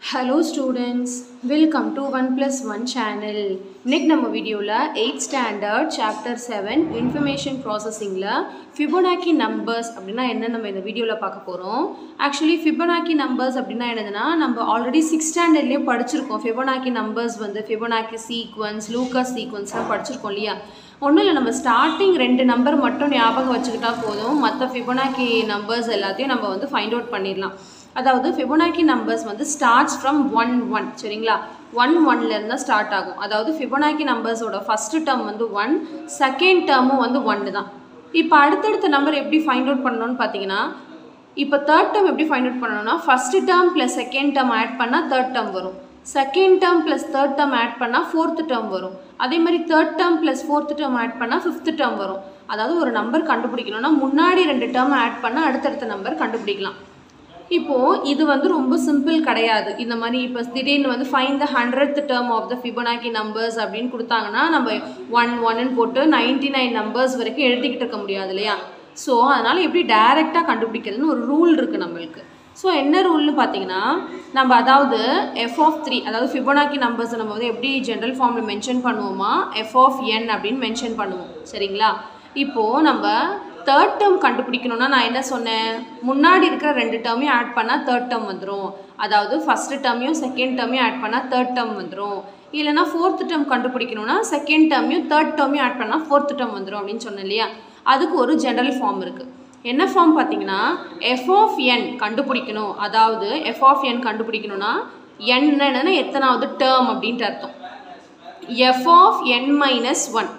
hello students welcome to one plus one channel இன்னைக்கு நம்ம வீடியோவில் eight standard chapter seven information ப்ராசஸிங்கில் Fibonacci numbers அப்படின்னா என்ன நம்ம இந்த வீடியோவில் பார்க்க போகிறோம் ஆக்சுவலி ஃபிபோனாக்கி நம்பர்ஸ் அப்படின்னா என்னதுன்னா நம்ம ஆல்ரெடி சிக்ஸ் ஸ்டாண்டர்ட்லேயே படிச்சிருக்கோம் ஃபிபோனாக்கி நம்பர்ஸ் வந்து ஃபிபோனாக்கி சீக்வன்ஸ் லூக்கஸ் சீக்வன்ஸ்லாம் படிச்சிருக்கோம் இல்லையா ஒன்றும் இல்லை நம்ம ஸ்டார்டிங் ரெண்டு நம்பர் மட்டும் ஞாபகம் வச்சுக்கிட்டா போதும் மற்ற ஃபிபோனாக்கி நம்பர்ஸ் எல்லாத்தையும் நம்ம வந்து ஃபைண்ட் அவுட் பண்ணிடலாம் அதாவது ஃபிபோனாக்கி நம்பர்ஸ் வந்து ஸ்டார்ட்ஸ் ஃப்ரம் ஒன் ஒன் சரிங்களா ஒன் ஒன்லேருந்து தான் ஸ்டார்ட் ஆகும் அதாவது ஃபிபோனாக்கி நம்பர்ஸோட ஃபஸ்ட்டு டேர்ம் வந்து ஒன் செகண்ட் டேர்மும் வந்து ஒன்று தான் இப்போ அடுத்தடுத்த நம்பர் எப்படி ஃபைண்ட் அவுட் பண்ணணும்னு பார்த்தீங்கன்னா இப்போ தேர்ட் டேர்ம் எப்படி ஃபைண்ட் அவுட் பண்ணணும்னா first term plus second term add பண்ணால் தேர்ட் டேர்ம் வரும் second term plus third term add பண்ணால் ஃபோர்த்து டேர்ம் வரும் அதே மாதிரி third term plus fourth term add பண்ணால் ஃபிஃப்த்து டேர்ம் வரும் அதாவது ஒரு நம்பர் கண்டுபிடிக்கணும்னா முன்னாடி ரெண்டு டேர்ம் ஆட் பண்ணால் அடுத்தடுத்த நம்பர் கண்டுபிடிக்கலாம் இப்போது இது வந்து ரொம்ப சிம்பிள் கிடையாது இந்த மாதிரி இப்போ திடீர்னு வந்து find the hundred term of the Fibonacci numbers அப்படின்னு கொடுத்தாங்கன்னா நம்ம ஒன் ஒன்னு போட்டு நைன்டி நைன் நம்பர்ஸ் வரைக்கும் எழுதிக்கிட்டு இருக்க முடியாது இல்லையா ஸோ அதனால் எப்படி டைரெக்டாக கண்டுபிடிக்கிறதுன்னு ஒரு ரூல் இருக்குது நம்மளுக்கு ஸோ என்ன ரூல்னு பார்த்தீங்கன்னா நம்ம அதாவது எஃப் ஆஃப் த்ரீ அதாவது ஃபிபோனாக்கி நம்பர்ஸை நம்ம வந்து எப்படி ஜென்ரல் ஃபார்மில் மென்ஷன் பண்ணுவோமா எஃப் ஆஃப் என் அப்படின்னு மென்ஷன் பண்ணுவோம் சரிங்களா இப்போது நம்ம தேர்ட் டேர்ம் கண்டுபிடிக்கணும்னா நான் என்ன சொன்னேன் முன்னாடி இருக்கிற ரெண்டு டேர்மையும் ஆட் பண்ணால் தேர்ட் டேர்ம் வந்துடும் அதாவது ஃபஸ்ட்டு டேர்மையும் செகண்ட் டேர்மையும் ஆட் பண்ணால் தேர்ட் டேர்ம் வந்துடும் இல்லைனா ஃபோர்த் டேர்ம் கண்டுபிடிக்கணும்னா செகண்ட் டேர்மையும் தேர்ட் டேர்மையும் ஆட் பண்ணால் ஃபோர்த் டேர்ம் வந்துடும் அப்படின்னு சொன்னேன் இல்லையா அதுக்கு ஒரு ஜென்ரல் ஃபார்ம் இருக்குது என்ன ஃபார்ம் பார்த்தீங்கன்னா எஃப் ஆஃப் என் கண்டுபிடிக்கணும் அதாவது எஃப் ஆஃப் என் கண்டுபிடிக்கணும்னா என்னன்னு எத்தனாவது டேர்ம் அப்படின்ட்டு அர்த்தம் F of N minus one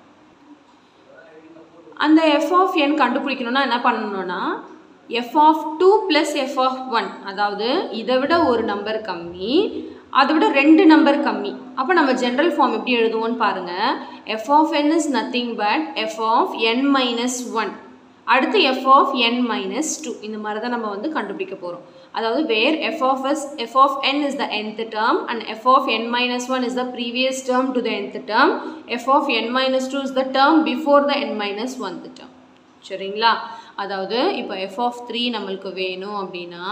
அந்த எஃப் ஆஃப் என் கண்டுபிடிக்கணும்னா என்ன பண்ணணும்னா F of two plus F of one அதாவது இதை விட ஒரு நம்பர் கம்மி அதை விட ரெண்டு நம்பர் கம்மி அப்போ நம்ம ஜென்ரல் ஃபார்ம் எப்படி எழுதுவோம்னு பாருங்கள் F of N is nothing but F of N minus one அடுத்து F of N minus two இந்த மாதிரி தான் நம்ம வந்து கண்டுபிடிக்க போகிறோம் அதாவது where F of S F of N is the nth term and f of n minus 1 is the previous term to the nth term f of n minus 2 is the term before the n minus 1th term சரிங்களா அதாவது இப்போ F of three நம்மளுக்கு வேணும் அப்படின்னா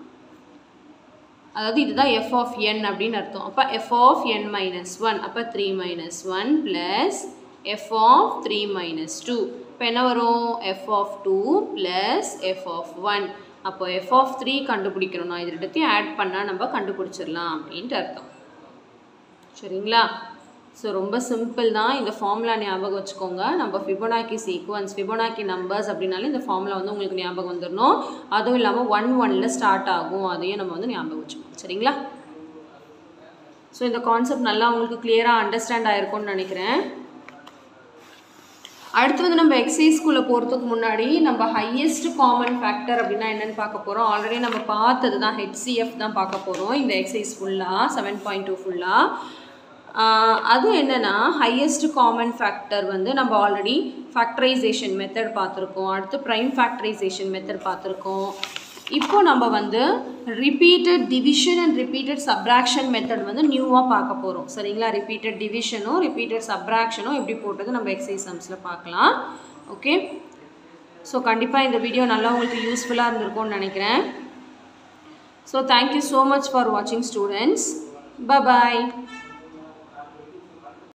அதாவது இதுதான் F of என் அப்படின்னு அர்த்தம் அப்போ F of N minus one அப்போ three minus one plus F of three minus two இப்போ என்ன வரும் F of two plus F of one அப்போ எஃப் ஆஃப் த்ரீ கண்டுபிடிக்கணும்னா இது ரெண்டுத்தையும் ஆட் பண்ணால் நம்ம கண்டுபிடிச்சிடலாம் அப்படின்ட்டு அர்த்தம் சரிங்களா ஸோ ரொம்ப சிம்பிள் தான் இந்த ஃபார்முலா ஞாபகம் வச்சுக்கோங்க நம்ம ஃபிபோனாக்கி சீக்வன்ஸ் ஃபிபோனாக்கி நம்பர்ஸ் அப்படின்னாலே இந்த ஃபார்முலா வந்து உங்களுக்கு ஞாபகம் வந்துடணும் அதுவும் இல்லாமல் ஒன் ஒனில் ஸ்டார்ட் ஆகும் அதையும் நம்ம வந்து ஞாபகம் வச்சுக்கோங்க சரிங்களா ஸோ இந்த கான்செப்ட் நல்லா உங்களுக்கு கிளியராக அண்டர்ஸ்டாண்ட் ஆயிருக்கும்னு நினைக்கிறேன் அடுத்து வந்து நம்ம எக்ஸைஸ்குள்ளே போகிறதுக்கு முன்னாடி நம்ம ஹையஸ்ட் காமன் ஃபேக்டர் அப்படின்னா என்னென்னு பார்க்க போகிறோம் ஆல்ரெடி நம்ம பார்த்தது தான் ஹெச்சிஎஃப் தான் பார்க்க போகிறோம் இந்த எக்ஸசைஸ் ஃபுல்லாக செவன் பாயிண்ட் டூ ஃபுல்லாக அது என்னென்னா ஹையஸ்ட் காமன் ஃபேக்டர் வந்து நம்ம ஆல்ரெடி ஃபேக்டரைசேஷன் மெத்தட் பார்த்துருக்கோம் அடுத்து ப்ரைம் ஃபேக்டரைசேஷன் மெத்தட் பார்த்துருக்கோம் இப்போ நம்ம வந்து repeated division and repeated subtraction method வந்து நியூவாக பார்க்க போகிறோம் சரிங்களா ரிப்பீட்டட் டிவிஷனும் ரிப்பீட்டட் சப்ராக்ஷனும் எப்படி போட்டது நம்ம எக்ஸசைஸ் சம்ஸில் பார்க்கலாம் ஓகே ஸோ கண்டிப்பாக இந்த வீடியோ நல்லா உங்களுக்கு யூஸ்ஃபுல்லாக இருந்திருக்கும்னு நினைக்கிறேன் so thank you so much for வாட்சிங் ஸ்டூடெண்ட்ஸ் பபாய்